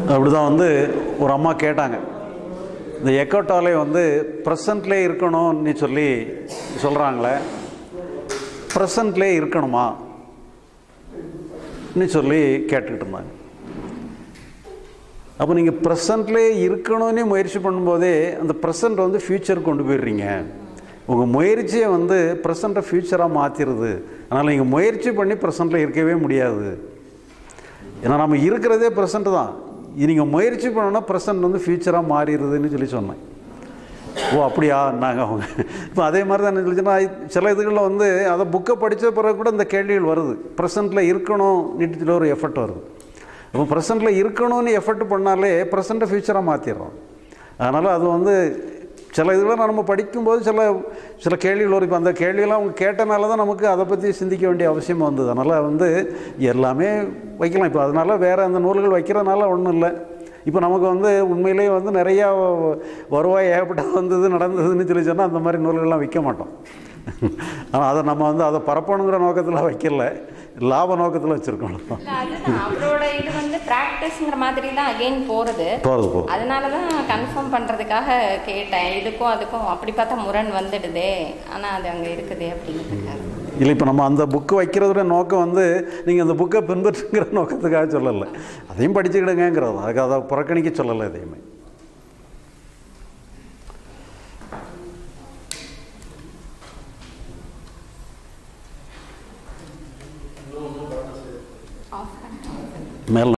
அப்படி தான் வந்து ஒரு அம்மா கேட்டாங்க இந்த எக்கோட்டாலே வந்து ப்ரெசண்ட்லேயே இருக்கணும்னு சொல்லி சொல்கிறாங்களே ப்ரெசண்ட்லேயே இருக்கணுமா ன்னு சொல்லி கேட்டுக்கிட்டு இருந்தாங்க அப்போ நீங்கள் ப்ரெசண்ட்லேயே இருக்கணும்னு முயற்சி பண்ணும்போதே அந்த ப்ரெசண்ட் வந்து ஃப்யூச்சர் கொண்டு போயிடுறீங்க உங்கள் முயற்சியை வந்து ப்ரெசண்ட்டை ஃப்யூச்சராக மாற்றிடுது அதனால் நீங்கள் முயற்சி பண்ணி ப்ரெசண்ட்டில் இருக்கவே முடியாது ஏன்னா நம்ம இருக்கிறதே ப்ரெசண்ட் தான் நீங்கள் முயற்சி பண்ணோன்னா ப்ரெசண்ட் வந்து ஃப்யூச்சராக மாறிடுதுன்னு சொல்லி சொன்னேன் ஓ அப்படியா நாங்கள் அவங்க இப்போ அதே மாதிரி தான் என்ன சொல்லிச்சுன்னா சில இதுகளில் வந்து அதை புக்கை படித்த பிறகு கூட இந்த கேள்விகள் வருது ப்ரெசண்ட்டில் இருக்கணும் சொல்லி ஒரு எஃபர்ட் வருது அப்போ ப்ரெசண்ட்டில் இருக்கணும்னு எஃபர்ட் பண்ணாலே ப்ரெசண்ட்டை ஃப்யூச்சராக மாற்றிடுறோம் அதனால் அது வந்து சில இதெல்லாம் நம்ம படிக்கும்போது சில சில கேள்விகள் வரும் இப்போ அந்த கேள்வியெல்லாம் அவங்க கேட்டனால தான் நமக்கு அதை பற்றி சிந்திக்க வேண்டிய அவசியம் வந்தது அதனால் வந்து எல்லாமே வைக்கலாம் இப்போ அதனால் வேறு அந்த நூல்கள் வைக்கிறதுனால ஒன்றும் இல்லை இப்போ நமக்கு வந்து உண்மையிலேயே வந்து நிறையா வருவாய் ஏகப்பட்ட வந்தது நடந்ததுன்னு சொல்லி சொன்னால் அந்த மாதிரி நூல்கள்லாம் விற்க மாட்டோம் ஆனால் அதை நம்ம வந்து அதை பரப்பணுங்கிற நோக்கத்தில் வைக்கல லாப நோக்கத்தில் வச்சுருக்கோம் இல்ல, அதுதான் அவரோட இது வந்து ப்ராக்டிஸ்ங்கிற மாதிரி தான் அகைன் போறது போகிறது போகும் அதனால தான் கன்ஃபார்ம் பண்ணுறதுக்காக கேட்டேன் இதுக்கும் அதுக்கும் அப்படி பார்த்தா முரண் வந்துடுதே ஆனால் அது அங்கே இருக்குதே அப்படிங்கிறதுக்காக இல்லை இப்போ நம்ம அந்த புக்கு வைக்கிறதுடைய நோக்கம் வந்து நீங்கள் அந்த புக்கை பின்பற்றுங்கிற நோக்கத்துக்காக சொல்லலை அதையும் படிச்சுக்கிடுங்கிறது அதுக்கு அதை புறக்கணிக்க சொல்லலை எதையுமே ஆஃப் பண்ணிட்டோம் மேல்